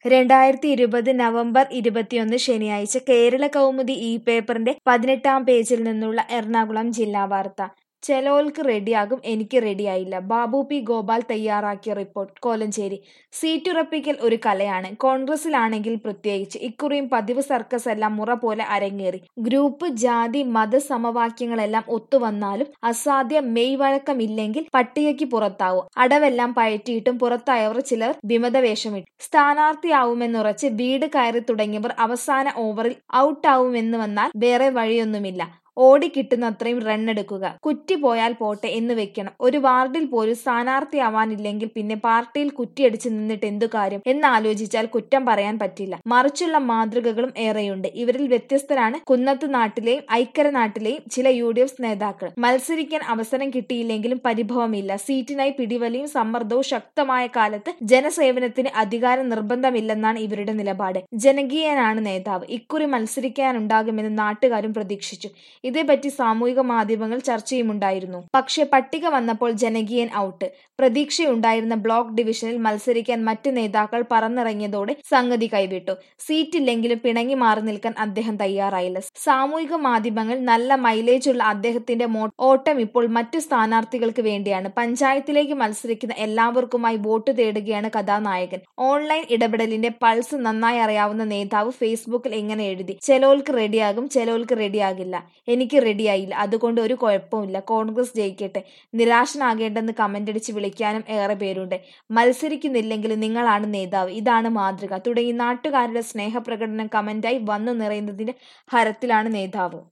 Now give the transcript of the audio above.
രണ്ടായിരത്തി ഇരുപത് നവംബർ ഇരുപത്തിയൊന്ന് ശനിയാഴ്ച കേരള കൗമുദി ഈ പേപ്പറിന്റെ പതിനെട്ടാം പേജിൽ നിന്നുള്ള എറണാകുളം ജില്ലാ വാർത്ത ചെലോൽക്ക് റെഡിയാകും എനിക്ക് റെഡിയായില്ല ബാബു പി ഗോപാൽ തയ്യാറാക്കിയ റിപ്പോർട്ട് കോലഞ്ചേരി സീറ്റുറപ്പിക്കൽ ഒരു കലയാണ് കോൺഗ്രസിലാണെങ്കിൽ പ്രത്യേകിച്ച് ഇക്കുറിയും പതിവ് സർക്കസ് എല്ലാം മുറ പോലെ അരങ്ങേറി ഗ്രൂപ്പ് ജാതി മത സമവാക്യങ്ങളെല്ലാം ഒത്തുവന്നാലും അസാധ്യ മെയ് വഴക്കമില്ലെങ്കിൽ പട്ടികയ്ക്ക് പുറത്താവും അടവെല്ലാം പയറ്റിയിട്ടും പുറത്തായവർ ചിലർ വിമതവേഷമിട്ടു സ്ഥാനാർത്ഥിയാവുമെന്നുറച്ച് വീട് കയറി തുടങ്ങിയവർ അവസാന ഓവറിൽ ഔട്ടാവുമെന്ന് വന്നാൽ വേറെ വഴിയൊന്നുമില്ല ഓടിക്കിട്ടുന്നത്രയും റണ്ണെടുക്കുക കുറ്റി പോയാൽ പോട്ടെ എന്ന് വെക്കണം ഒരു വാർഡിൽ പോലും സ്ഥാനാർത്ഥിയാവാനില്ലെങ്കിൽ പിന്നെ പാർട്ടിയിൽ കുറ്റിയടിച്ച് നിന്നിട്ട് എന്തു കാര്യം എന്നാലോചിച്ചാൽ കുറ്റം പറയാൻ പറ്റില്ല മറിച്ചുള്ള മാതൃകകളും ഏറെയുണ്ട് ഇവരിൽ വ്യത്യസ്തരാണ് കുന്നത്ത് നാട്ടിലെയും ഐക്കര നാട്ടിലെയും ചില യു ഡി എഫ് നേതാക്കൾ മത്സരിക്കാൻ അവസരം കിട്ടിയില്ലെങ്കിലും പരിഭവമില്ല സീറ്റിനായി പിടിവലിയും സമ്മർദ്ദവും ശക്തമായ കാലത്ത് ജനസേവനത്തിന് അധികാരം നിർബന്ധമില്ലെന്നാണ് ഇവരുടെ നിലപാട് ജനകീയനാണ് നേതാവ് ഇക്കുറി മത്സരിക്കാനുണ്ടാകുമെന്ന് നാട്ടുകാരും പ്രതീക്ഷിച്ചു ഇതേപറ്റി സാമൂഹിക മാധ്യമങ്ങൾ ചർച്ചയുമുണ്ടായിരുന്നു പക്ഷേ പട്ടിക വന്നപ്പോൾ ജനകീയൻ ഔട്ട് പ്രതീക്ഷയുണ്ടായിരുന്ന ബ്ലോക്ക് ഡിവിഷനിൽ മത്സരിക്കാൻ മറ്റ് നേതാക്കൾ പറന്നിറങ്ങിയതോടെ സംഗതി കൈവിട്ടു സീറ്റില്ലെങ്കിലും പിണങ്ങി മാറി നിൽക്കാൻ അദ്ദേഹം തയ്യാറായില്ല സാമൂഹിക മാധ്യമങ്ങൾ നല്ല മൈലേജുള്ള അദ്ദേഹത്തിന്റെ ഓട്ടം ഇപ്പോൾ മറ്റു സ്ഥാനാർത്ഥികൾക്ക് വേണ്ടിയാണ് പഞ്ചായത്തിലേക്ക് മത്സരിക്കുന്ന എല്ലാവർക്കുമായി വോട്ട് തേടുകയാണ് കഥാനായകൻ ഓൺലൈൻ ഇടപെടലിന്റെ പൾസ് നന്നായി അറിയാവുന്ന നേതാവ് ഫേസ്ബുക്കിൽ ഇങ്ങനെ എഴുതി ചെലോൽക്ക് റെഡിയാകും ചെലോൽക്ക് റെഡിയാകില്ല എനിക്ക് റെഡിയായില്ല അതുകൊണ്ട് ഒരു കുഴപ്പമില്ല കോൺഗ്രസ് ജയിക്കട്ടെ നിരാശനാകേണ്ടെന്ന് കമന്റ് അടിച്ച് വിളിക്കാനും ഏറെ പേരുണ്ട് മത്സരിക്കുന്നില്ലെങ്കിൽ നിങ്ങളാണ് നേതാവ് ഇതാണ് മാതൃക തുടങ്ങി നാട്ടുകാരുടെ സ്നേഹപ്രകടനം കമന്റായി വന്നു നിറയുന്നതിന്റെ ഹരത്തിലാണ് നേതാവ്